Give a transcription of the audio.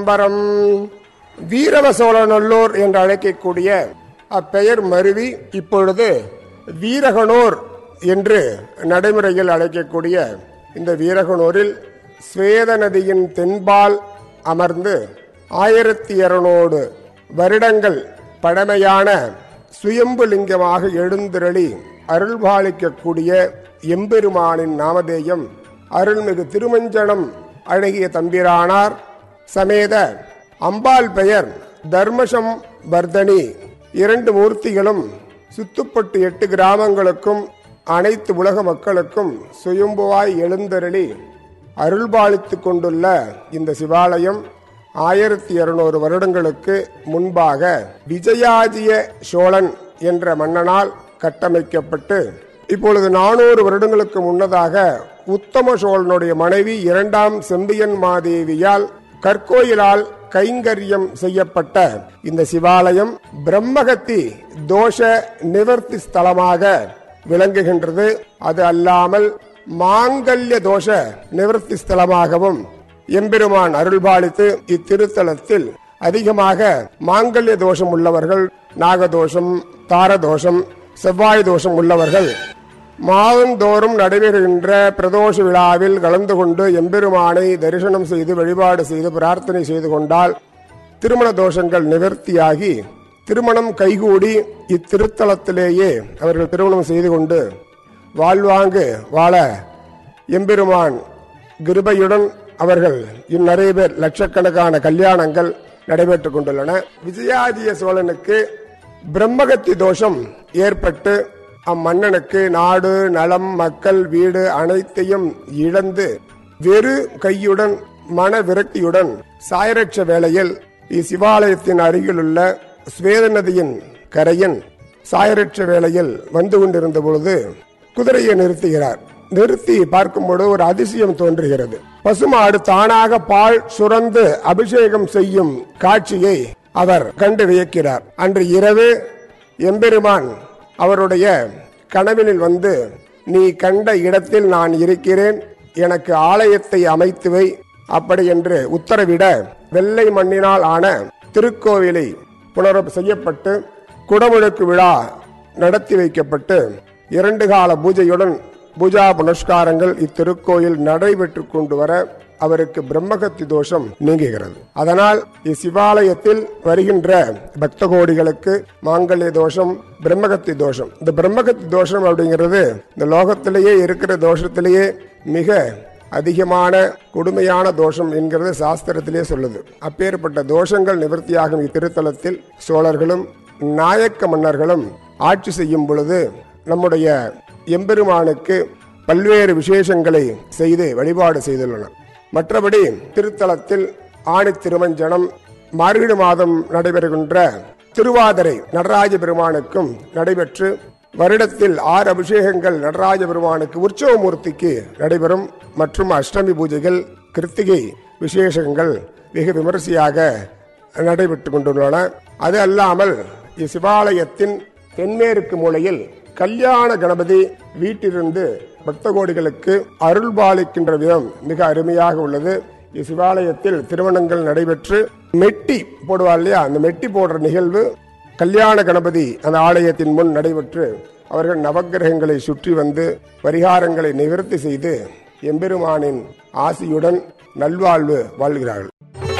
சிதம்பரம் வீரவ சோழநல்லூர் என்று அழைக்கக்கூடிய அப்பெயர் மருவி இப்பொழுது வீரகனூர் என்று நடைமுறையில் அழைக்கக்கூடிய இந்த வீரகனூரில் ஸ்வேத நதியின் தென்பால் அமர்ந்து ஆயிரத்தி இருநூறு வருடங்கள் பழமையான சுயம்பு லிங்கமாக எழுந்திரளி அருள்பாலிக்கக்கூடிய எம்பெருமானின் நாமதேயம் அருள்மிகு திருமஞ்சனம் அழகிய தம்பிரானார் சமேத அம்பாள் பெயர் தர்மசம் வர்தனி இரண்டு மூர்த்திகளும் சுத்துப்பட்டு எட்டு கிராமங்களுக்கும் அனைத்து உலக மக்களுக்கும் சுயம்புவாய் எழுந்தருளி அருள்பாலித்துக் கொண்டுள்ள இந்த சிவாலயம் ஆயிரத்தி இருநூறு வருடங்களுக்கு முன்பாக விஜயாஜிய சோழன் என்ற மன்னனால் கட்டமைக்கப்பட்டு இப்பொழுது நானூறு வருடங்களுக்கு முன்னதாக உத்தம சோழனுடைய மனைவி இரண்டாம் செம்பியன் மாதேவியால் கற்கோயிலால் கைங்கரியம் செய்யப்பட்ட இந்த சிவாலயம் பிரம்மகத்தி தோஷ நிவர்த்தி ஸ்தலமாக விளங்குகின்றது அது அல்லாமல் மாங்கல்ய தோஷ நிவர்த்தி ஸ்தலமாகவும் எம்பெருமான் அருள்பாலித்து இத்திருத்தலத்தில் அதிகமாக மாங்கல்ய தோஷம் உள்ளவர்கள் நாகதோஷம் தாரதோஷம் செவ்வாய் தோஷம் உள்ளவர்கள் மாதந்தோறும் நடைபெறுகின்ற பிரதோஷ விழாவில் கலந்து கொண்டு எம்பெருமானை தரிசனம் செய்து வழிபாடு செய்து பிரார்த்தனை செய்து கொண்டால் திருமண தோஷங்கள் நிவர்த்தியாகி திருமணம் கைகூடி இத்திருத்தலத்திலேயே அவர்கள் திருமணம் செய்து கொண்டு வாழ்வாங்கு வாழ எம்பெருமான் கிருபையுடன் அவர்கள் இன்னும் நிறைய பேர் லட்சக்கணக்கான கல்யாணங்கள் நடைபெற்றுக் கொண்டுள்ளன விஜயாஜிய சோழனுக்கு பிரம்மகத்தி தோஷம் ஏற்பட்டு அம்மன்னனுக்கு நாடு நலம் மக்கள் வீடு அனைத்தையும் இழந்து வெறு கையுடன் மன விரக்தியுடன் சாயரட்ச வேளையில் இச்சிவாலயத்தின் அருகிலுள்ள ஸ்வேத நதியின் கரையின் சாயரட்ச வேளையில் வந்து கொண்டிருந்த பொழுது குதிரையை நிறுத்துகிறார் நிறுத்தி பார்க்கும்போது ஒரு அதிசயம் தோன்றுகிறது பசுமாடு தானாக பால் சுரந்து அபிஷேகம் செய்யும் காட்சியை அவர் கண்டு வியக்கிறார் அன்று இரவு எம்பெருமான் அவருடைய கனவினில் வந்து நீ கண்ட இடத்தில் நான் இருக்கிறேன் எனக்கு ஆலயத்தை அமைத்து வை அப்படி என்று உத்தரவிட வெள்ளை மண்ணினால் ஆன திருக்கோவிலை புனரப் செய்யப்பட்டு குடமுழுக்கு விழா நடத்தி வைக்கப்பட்டு இரண்டு கால பூஜையுடன் பூஜா புனஸ்காரங்கள் இத்திருக்கோயில் நடைபெற்று கொண்டு வர அவருக்கு பிரம்மகத்தி தோஷம் நீங்குகிறது அதனால் இச்சிவாலயத்தில் வருகின்ற பக்த கோடிகளுக்கு மாங்கல்ய தோஷம் பிரம்மகத்தி தோஷம் இந்த பிரம்மகத்தி தோஷம் அப்படிங்கிறது இந்த லோகத்திலேயே இருக்கிற தோஷத்திலேயே மிக அதிகமான கொடுமையான தோஷம் என்கிறது சாஸ்திரத்திலே சொல்லுது அப்பேற்பட்ட தோஷங்கள் நிவர்த்தியாகும் இத்திருத்தலத்தில் சோழர்களும் நாயக்க மன்னர்களும் ஆட்சி செய்யும் பொழுது நம்முடைய எம்பெருமானுக்கு பல்வேறு விசேஷங்களை செய்து வழிபாடு செய்துள்ளனர் மற்றபடி திருத்தலத்தில் ஆணி திருமஞ்சனம் மார்கழி மாதம் நடைபெறுகின்ற திருவாதிரை நடராஜ பெருமானுக்கும் நடைபெற்று வருடத்தில் ஆறு அபிஷேகங்கள் நடராஜ பெருமானுக்கு உற்சவமூர்த்திக்கு நடைபெறும் மற்றும் அஷ்டமி பூஜைகள் கிருத்திகை விசேஷங்கள் வெகு விமரிசையாக நடைபெற்று கொண்டுள்ளன அது அல்லாமல் இச்சிவாலயத்தின் தென்மேற்கு மூலையில் கல்யாண கணபதி வீட்டிலிருந்து பக்த கோடிகளுக்கு அருள் பாலிக்கின்ற விதம் மிக அருமையாக உள்ளது இச்சிவாலயத்தில் திருமணங்கள் நடைபெற்று மெட்டி போடுவார் இல்லையா அந்த மெட்டி போடுற நிகழ்வு கல்யாண கணபதி அந்த ஆலயத்தின் முன் நடைபெற்று அவர்கள் நவக்கிரகங்களை சுற்றி வந்து பரிகாரங்களை நிவர்த்தி செய்து எம்பெருமானின் ஆசியுடன் நல்வாழ்வு வாழ்கிறார்கள்